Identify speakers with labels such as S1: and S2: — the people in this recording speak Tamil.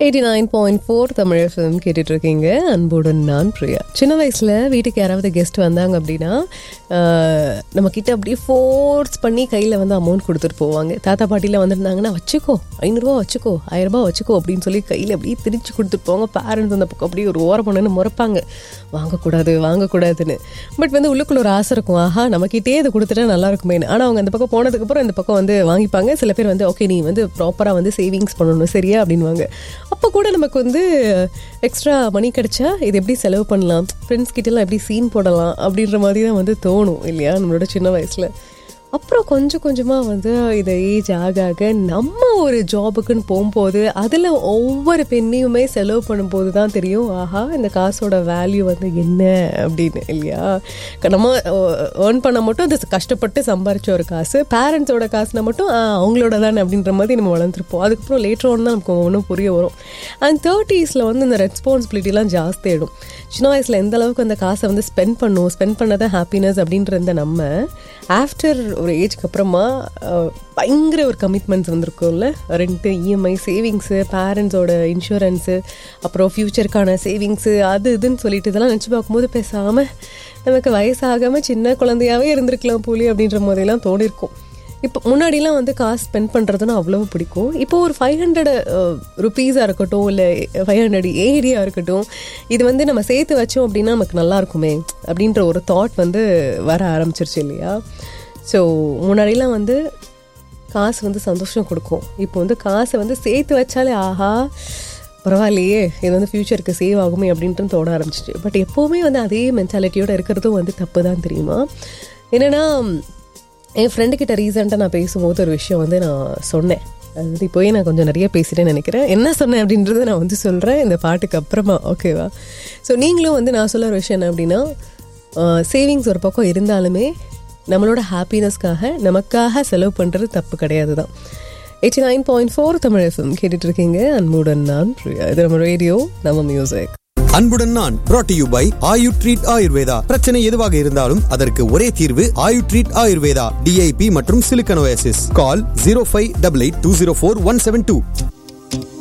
S1: eighty nine point four Tamil film கேட்டுட்டு இருக்கீங்க அன்புடன் நான் பிரியா சின்ன வயசில் வீட்டுக்கு யாராவது கெஸ்ட் வந்தாங்க அப்படின்னா ஆஹ், நம்ம கிட்ட அப்படியே ஃபோர்ஸ் பண்ணி கையில் வந்து அமௌண்ட் கொடுத்துட்டு போவாங்க தாத்தா பாட்டியில் வந்திருந்தாங்கன்னா வச்சுக்கோ ஐநூறுரூவா வச்சுக்கோ ஆயிரரூபா வச்சுக்கோ அப்படின்னு சொல்லி கையில் அப்படியே திரிச்சு கொடுத்துட்டு போவாங்க பேரண்ட்ஸ் அந்த பக்கம் அப்படியே ஒரு ஓரம் பண்ணுன்னு முறைப்பாங்க வாங்கக்கூடாது வாங்கக்கூடாதுன்னு பட் வந்து உள்ளுக்குள்ள ஒரு ஆசை இருக்கும் ஆஹா நம்மக்கிட்டே இது கொடுத்துட்டா நல்லா இருக்குமேனு ஆனால் அவங்க அந்த பக்கம் போனதுக்கப்புறம் இந்த பக்கம் வந்து வாங்கிப்பாங்க சில பேர் வந்து ஓகே நீ வந்து ப்ராப்பராக வந்து சேவிங்ஸ் பண்ணணும் சரியா அப்படின்வாங்க அப்போ கூட நமக்கு வந்து எக்ஸ்ட்ரா மணி கிடைச்சா இது எப்படி செலவு பண்ணலாம் ஃப்ரெண்ட்ஸ் கிட்டலாம் எப்படி சீன் போடலாம் அப்படின்ற மாதிரி தான் வந்து தோணும் இல்லையா நம்மளோட சின்ன வயசில் அப்புறம் கொஞ்சம் கொஞ்சமாக வந்து இதை ஏஜ் ஆக ஆக நம்ம ஒரு ஜாபுக்குன்னு போகும்போது அதில் ஒவ்வொரு பெண்ணையுமே செலவு பண்ணும்போது தான் தெரியும் ஆஹா இந்த காசோட வேல்யூ வந்து என்ன அப்படின்னு இல்லையா க- நம்ம ஏர்ன் பண்ண மட்டும் அது கஷ்டப்பட்டு சம்பாரிச்ச ஒரு காசு பேரண்ட்ஸோட காசுனா மட்டும் ஆ, அவங்களோட தானே அப்படின்ற மாதிரி நம்ம வளர்ந்துருப்போம் அதுக்கப்புறம் லேட்டர் ஒன் தான் நமக்கு ஒன்றும் புரிய வரும் அண்ட் தேர்ட்டிஸில் வந்து இந்த ரெஸ்பான்சிபிலிட்டிலாம் ஜாஸ்தி ஆகிடும் சின்ன வயசில் எந்த அளவுக்கு அந்த காசை வந்து ஸ்பெண்ட் பண்ணும் ஸ்பெண்ட் பண்ணதான் ஹாப்பினஸ் அப்படின்ற இந்த நம்ம ஆஃப்டர் ஒரு ஏஜ்க்கு அப்புறமா அஹ், பயங்கர ஒரு கமிட்மெண்ட்ஸ் வந்திருக்கும்ல ரெண்ட்டு இஎம்ஐ சேவிங்ஸு பேரண்ட்ஸோட இன்சூரன்ஸு அப்புறம் ஃப்யூச்சருக்கான சேவிங்ஸு அது இதுன்னு சொல்லிட்டு இதெல்லாம் நினச்சி பார்க்கும்போது பேசாமல் நமக்கு வயசாகாமல் சின்ன குழந்தையாவே இருந்திருக்கலாம் போலி அப்படின்ற மாதிரிலாம் தோணிருக்கும் இப்போ முன்னாடிலாம் வந்து காசு ஸ்பெண்ட் பண்ணுறதுன்னா அவ்வளவு பிடிக்கும் இப்போ ஒரு ஃபைவ் ஹண்ட்ரட் ருபீஸாக இருக்கட்டும் இல்லை ஃபைவ் ஹண்ட்ரட் ஏரியா இருக்கட்டும் இது வந்து நம்ம சேர்த்து வச்சோம் அப்படின்னா நமக்கு நல்லா இருக்குமே அப்படின்ற ஒரு தாட் வந்து வர ஆரம்பிச்சிருச்சு இல்லையா ஸோ முன்னாடிலாம் வந்து காசு வந்து சந்தோஷம் கொடுக்கும் இப்போ வந்து காசை வந்து சேர்த்து வச்சாலே ஆஹா பரவாயில்லையே இது வந்து ஃப்யூச்சருக்கு சேவ் ஆகுமே அப்படின்ட்டு தோண ஆரம்பிச்சிச்சு பட் எப்போவுமே வந்து அதே மென்டாலிட்டியோட இருக்கிறதும் வந்து தப்பு தான் தெரியுமா என்னென்னா என் ஃப்ரெண்டு கிட்ட ரீசெண்டாக நான் பேசும்போது ஒரு விஷயம் வந்து நான் சொன்னேன் அது வந்து இப்போயே நான் கொஞ்சம் நிறைய பேசிட்டேன்னு நினைக்கிறேன் என்ன சொன்னேன் அப்படின்றத நான் வந்து சொல்கிறேன் இந்த பாட்டுக்கு அப்புறமா ஓகேவா ஸோ நீங்களும் வந்து நான் சொல்ல ஒரு விஷயம் என்ன அப்படின்னா சேவிங்ஸ் ஒரு பக்கம் இருந்தாலுமே நம்மளோட ஹாப்பினஸ்க்காக நமக்காக செலவு பண்ணுறது தப்பு கிடையாது தான் eighty nine point four Tamil FM கேட்டுட்டு இருக்கீங்க அன்புடன் நான் பிரியா இது நம்ம ரேடியோ நம்ம மியூசிக்
S2: அன்புடன் நான் brought to you by Ayu treat Ayurveda பிரச்சனை எதுவாக இருந்தாலும் அதற்கு ஒரே தீர்வு ஆயு ட்ரீட் ஆயுர்வேதா டிஐபி மற்றும் சிலிக்கனோசிஸ் call zero five double eight two zero four one seven two